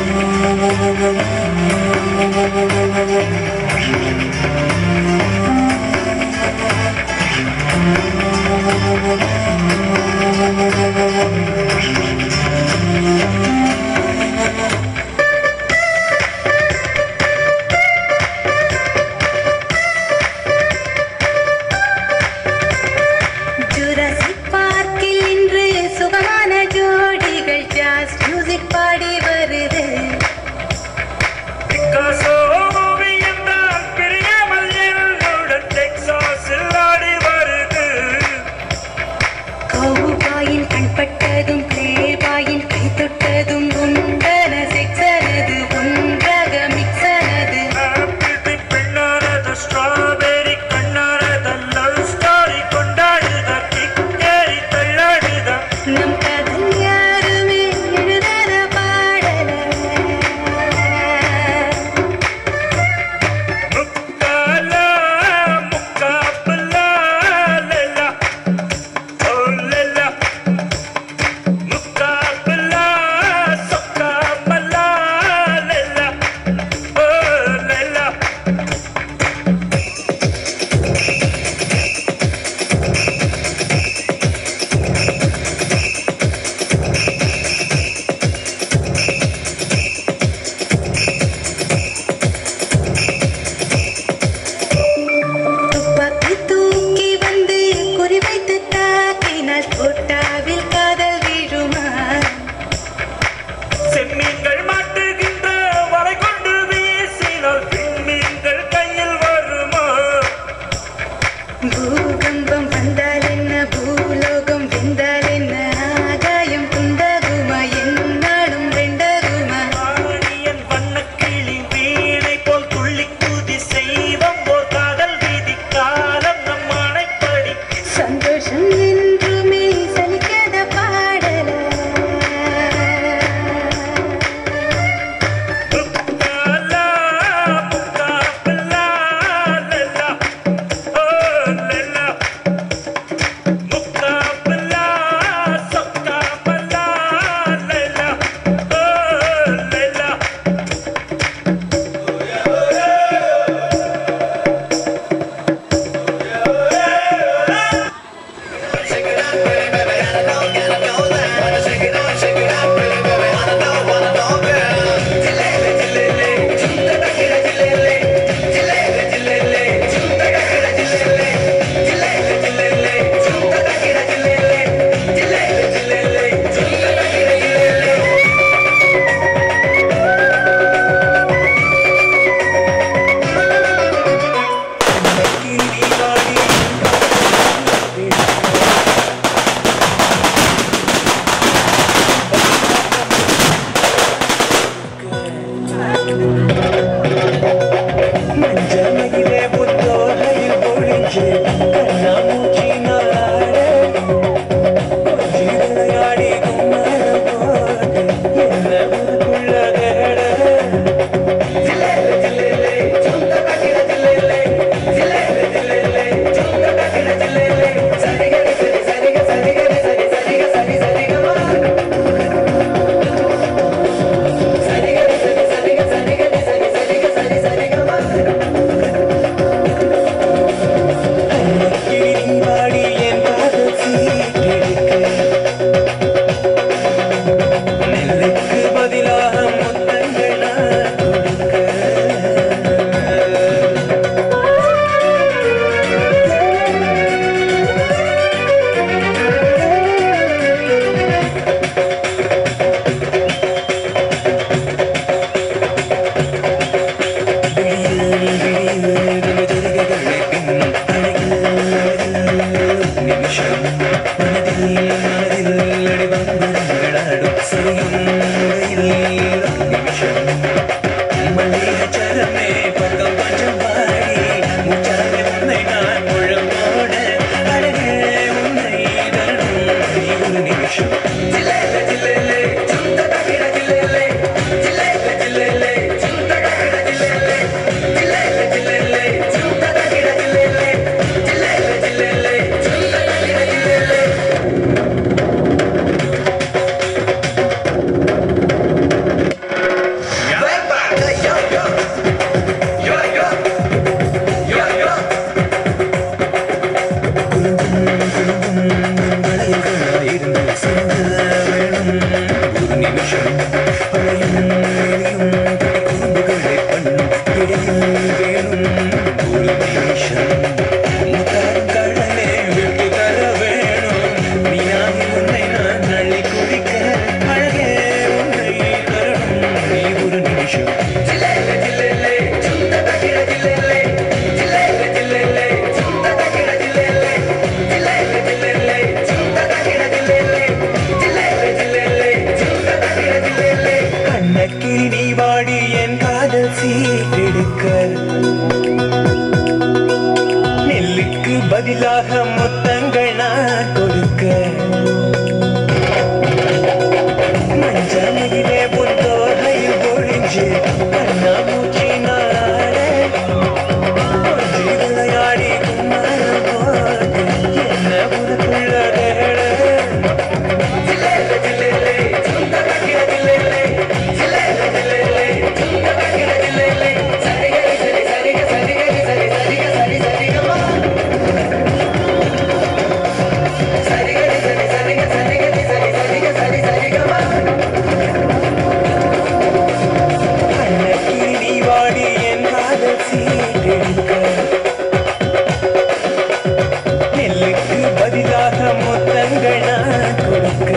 Jurassic பார்க்கில் இன்று சுகமான ஜோடிகள் ஜாஸ் மியூசிக் பாடி வருது பிக்காசோ மூவி என்றால் பிரியாமல் என்னுடன் டெக்சாஸில் ஆடி வருது கௌபாயின் கண்பட்டதும் பிளேபாயின் கை தொட்டதும் நீ வாடி என் காதல் சீட்டெடுக்க நெல்லுக்கு பதிலாக முத்தங்கள் நான் கொடுக்க மஞ்சளிலே புத்தோகையில் பொழிஞ்சு கண்ணாமூச்சி நாட கொஞ்சி விளையாடி கும்மாரம் போட்டு என்ன புதுக்குள்ள வேலை அன்னைக்கு நீ வாடி என் காதல் சீட்டெடுக்க நெல்லுக்கு பதிலாக முத்தங்கள் நான் கொடுக்க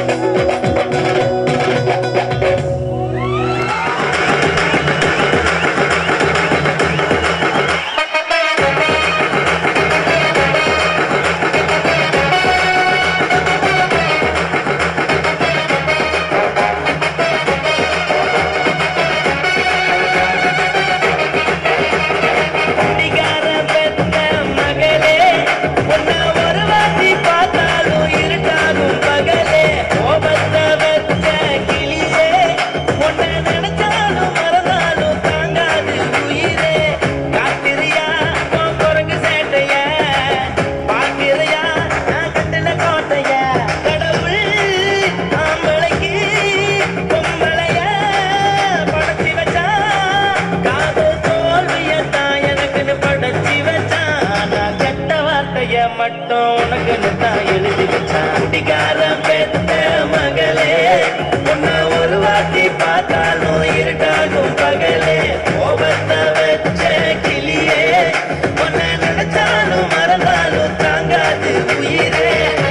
குடிகார பெத்த மகளே உன்னை ஒரு வாட்டி பார்த்தாலும் இருட்டாகும் பகலே கோபத்தை வச்ச கிளியே உன்னை நினைச்சாலும் மறந்தாலும் தாங்காது உயிரே காத்திரியா உன் குரங்கு சேட்டைய பார்க்கிறியா நான் கட்டில கோட்டைய கடவுள் ஆம்பளைக்கு பொம்பளைய படைச்சி வச்சா காதல் தோல்வியத்தான் எனக்குன்னு படைச்சி வச்சான் நான் கெட்ட வார்த்தைய மட்டும் உனக்குன்னு தான் எழுதி வச்சான் குடிகார பெத்த மகளே உன்னை ஒரு வாட்டி பார்த்தாலும் இருட்டாகும் பகலே கோபத்தை வச்ச கிளியே உன்னை நினைச்சாலும் மறந்தாலும் தாங்காது உயிரே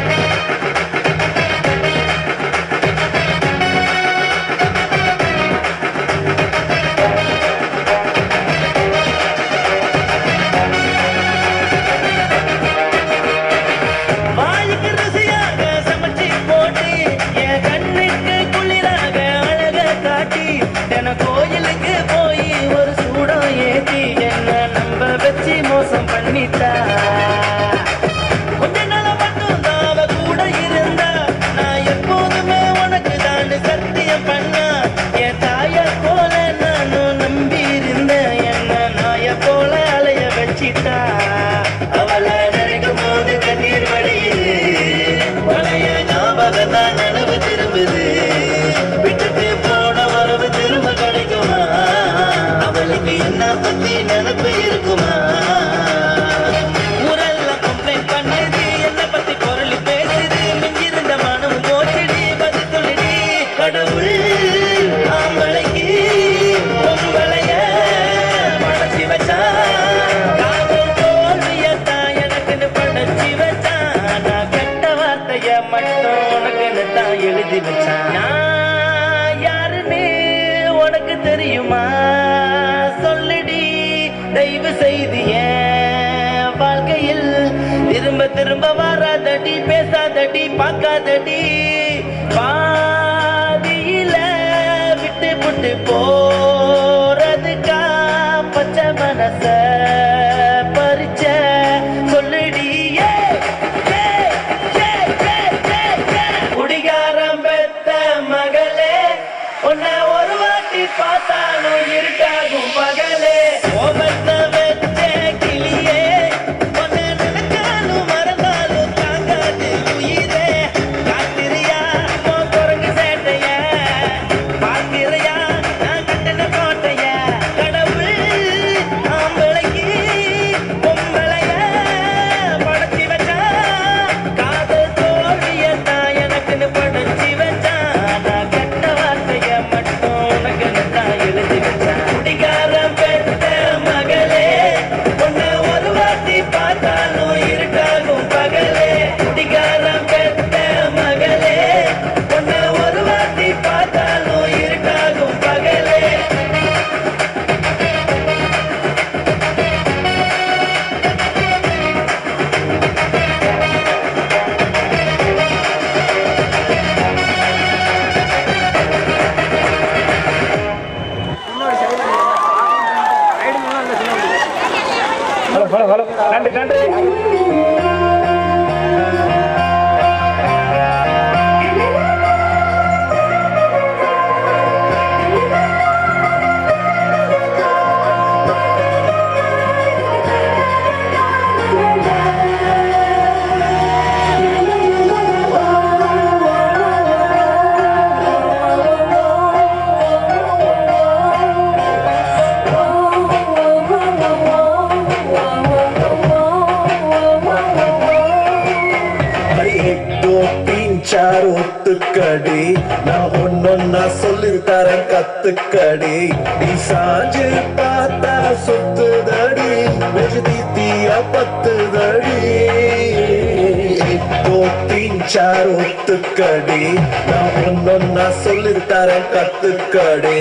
வாய்க்கு ருசியாக சமைச்சு போட்டு என் கண்ணுக்கு குளிராக அழக காட்டி தின கோயிலுக்கு போய் ஒரு சூடம் ஏத்தி என்ன நம்ப வச்சு மோசம் பண்ணிட்டா கொஞ்ச நாள மட்டும் தான் அவ கூட இருந்தா நான் எப்போதுமே உனக்கு தாண்டு சத்தியம் பண்ணா என் தாய போல நானும் நம்பி இருந்தேன் என்ன நாய போல அலைய வச்சிட்டா அவளை நினைக்கும் போது கண்ணீர் வழியுது பழைய ஞாபகம் தான் நனவு திரும்புது விட்டுட்டு போன வரவு திரும்ப கிடைக்குமா அவளுக்கு என்ன பத்தி நினப்பு இருக்குமா ஊரெல்லாம் complaint பண்ணுது, என்னை பத்தி பொருள் பேசுது. மிஞ்சிருந்த மனம் போச்சுடி, பதில் சொல்லுடி. கடவுள் ஆம்பளைக்கு பொம்பளைய படைச்சு வச்சான். காதல் தோல்வியத்தான் எனக்குன்னு படைச்சு வச்சான். நான் கெட்ட வார்த்தைய மட்டும் உனக்குன்னு தான் எழுதி வச்சான் நான் யாருன்னு உனக்கு தெரியுமா சொல்லுடி தயவு செய்து என் வாழ்க்கையில் திரும்ப திரும்ப வராதடி பேசாதடி பார்க்காதடி பாதியில விட்டு விட்டு போறதுக்கா பச்சை மனச பறிச்ச சொல்லுடி ஏ, ஏ, ஏ, ஏ, ஏ, ஏ. குடிகாரம் பெத்த மகளே உன்னை ஒரு வாட்டி பார்த்தாலும் இருட்டாகும் பகலே கோபத்தை வச்ச கிளியே உன்னை நினைச்சாலும் மறந்தாலும் தாங்காது உயிரே காத்திரியா உன் குரங்கு சேட்டைய பார்க்கிறியா நான் கட்டின ஹலோ ஹலோ நன்றி நன்றி एक दो तीन चार ஒத்துக்கடி நான் ஒன்னொன்னா சொல்லி தரேன் கத்துக்கடி நீ சாஞ்சு பார்த்தா சுத்துதடி மெஜதி தீயா பத்துதடி एक दो तीन चार ஒத்துக்கடி நான் ஒன்னொன்னா சொல்லி தரேன் கத்துக்கடி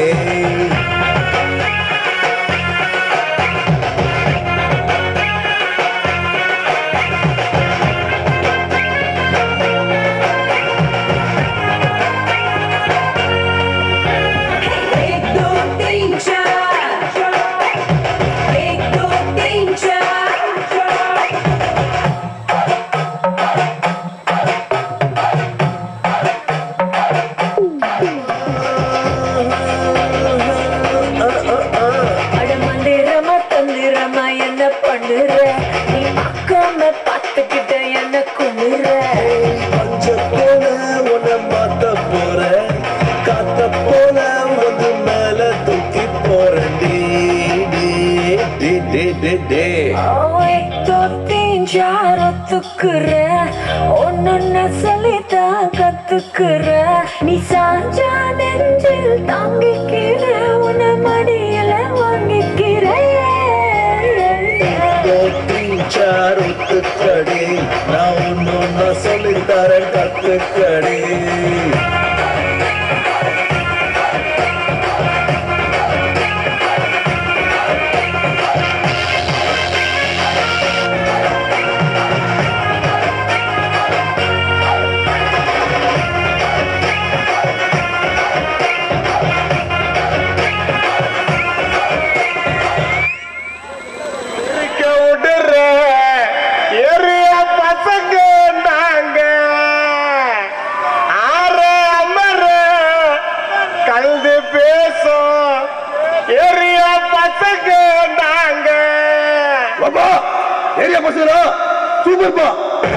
एक दो तीन चार एक दो तीन चार அட மந்திரமா தந்திரமா என்ன பண்ணுற நீ அக்காம பார்த்துக்கிட்ட என்ன குமுற பஞ்ச போல உன்னை மாத்த போற காத்த போல வந்து மேல தூக்கி போறேன் டே, டே, டே, டே, டே. தோத்தீஞ்சார துக்குற ஒன்னொன்னு சொல்லித்தான் கத்துக்குற நீ சாஞ்சா நெஞ்சில் தாங்கிக்கிற உன மடியில வாங்கிக்கிற தோத்தின் சாருத்துக்கடி நான் ஒன்னொன்னு சொல்லித்தரேன் கத்துக்கடி விடுற எரிய பசங்க நாங்க ஆற அமர கலந்து பேசும் எரிய பசங்க நாங்க பாப்பா ஏரியா பசங்களா சூப்பர்ப்பா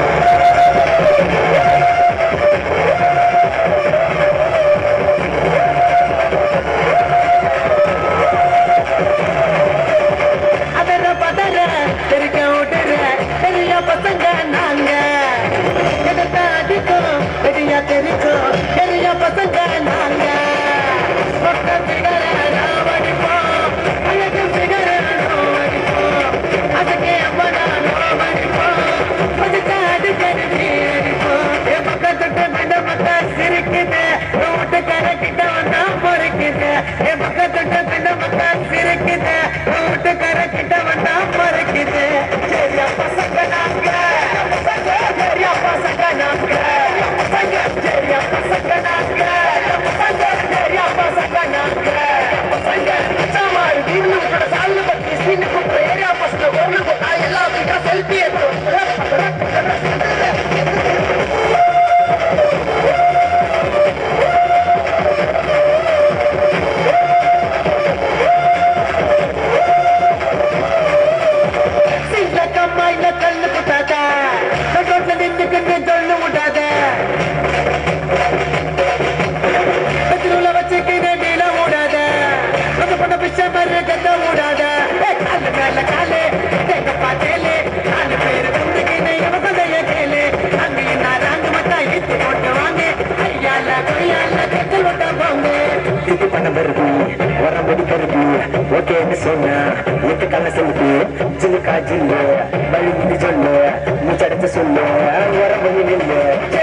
அதர பதற தெரிக்க விடுற பெரிய பசங்க நாங்க எடுத்த அடிக்கும் பெரிய தெரிக்கும் பெரிய பசங்க நாங்க பக்க பிகர நாம் அடிப்போம் அழகு பிகர நாம் அடிப்போம் அதுக்கே அம்மனா நாம் அடிப்போம் அதுக்கு அடிக்கடி நீ அடிப்போம் என் பக்கத்துட்டு விட மக்கா சிரிக்குது வீட்டுக்கார கிட்ட வந்தா பொறுக்குது என் பக்கத்துட்டு விட மக்கா சிரிக்குது வீட்டுக்கார கிட்ட வந்தா பொறுக்குது சரியா பசங்க நாங்க சரியா பசங்க நாங்க சரியா பசங்க நாங்க சரியா பசங்க நாங்க பசங்க சாமாரு வீடு கூட சாலு பத்தி சீனு கூப்பிட்டு ஏரியா பசங்க ஒண்ணு போட்டா எல்லாம் செல்ஃபி சின்ன கம்மாயில கல்லு குட்டாத ரோட்ல நின்னுக்கிட்டு சொல்லு விடாத பெட்ரோல வச்சுக்கிட்டு நீல விடாத அந்த பண்ண பிச்சை மாதிரி கத்த விடாத ஏய், காலு மேல காலு தேங்க பாத்தேலு நாலு பேரு குந்துக்கின்னு எவசதைய கேளு அங்கேயும் நான் ராங்கு மட்டா ஈத்து போட்டு வாங்க ஐயால கொய்யால கெட்டல் விட்ட போங்க இது பண்ண வருது வரம்படி கருது ஓகேன்னு சொன்னா எட்டுக்கான செலுத்து ஜிலுக்கா ஜில்லு வழி சொல்லு மூச்சடைச்சு சொல்லு வரம்படி நில்லு